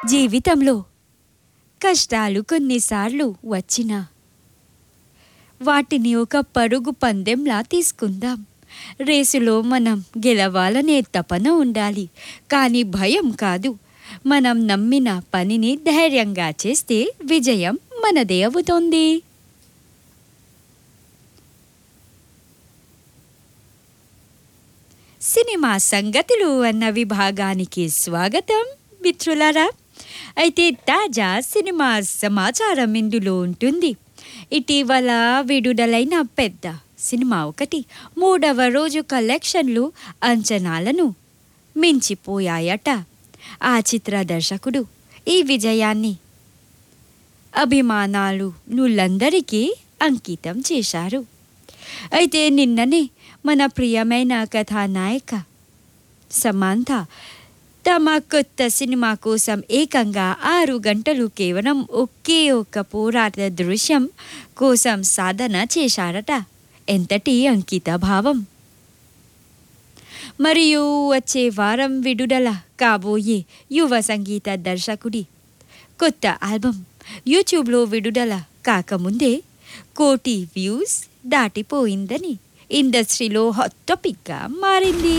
జీవితంలో కష్టాలు కొన్నిసార్లు వచ్చినా వాటిని ఒక పరుగు పందెంలా తీసుకుందాం రేసులో మనం గెలవాలనే తపన ఉండాలి కానీ భయం కాదు మనం నమ్మిన పనిని ధైర్యంగా చేస్తే విజయం మనదే అవుతుంది సినిమా సంగతులు అన్న విభాగానికి స్వాగతం మిత్రులారా అయితే తాజా సినిమా సమాచారం ఇందులో ఉంటుంది ఇటీవల విడుదలైన పెద్ద సినిమా ఒకటి మూడవ రోజు కలెక్షన్లు అంచనాలను మించిపోయాయట ఆ చిత్ర దర్శకుడు ఈ విజయాన్ని అభిమానాలు నులందరికీ అంకితం చేశారు అయితే నిన్ననే మన ప్రియమైన కథానాయక సమాంత తమ కొత్త సినిమా కోసం ఏకంగా ఆరు గంటలు కేవలం ఒకే ఒక్క పోరాట దృశ్యం కోసం సాధన చేశారట ఎంతటి అంకిత భావం మరియు వచ్చే వారం విడుదల కాబోయే యువ సంగీత దర్శకుడి కొత్త ఆల్బమ్ యూట్యూబ్లో విడుదల కాకముందే కోటి వ్యూస్ దాటిపోయిందని ఇండస్ట్రీలో హాట్ టాపిక్గా మారింది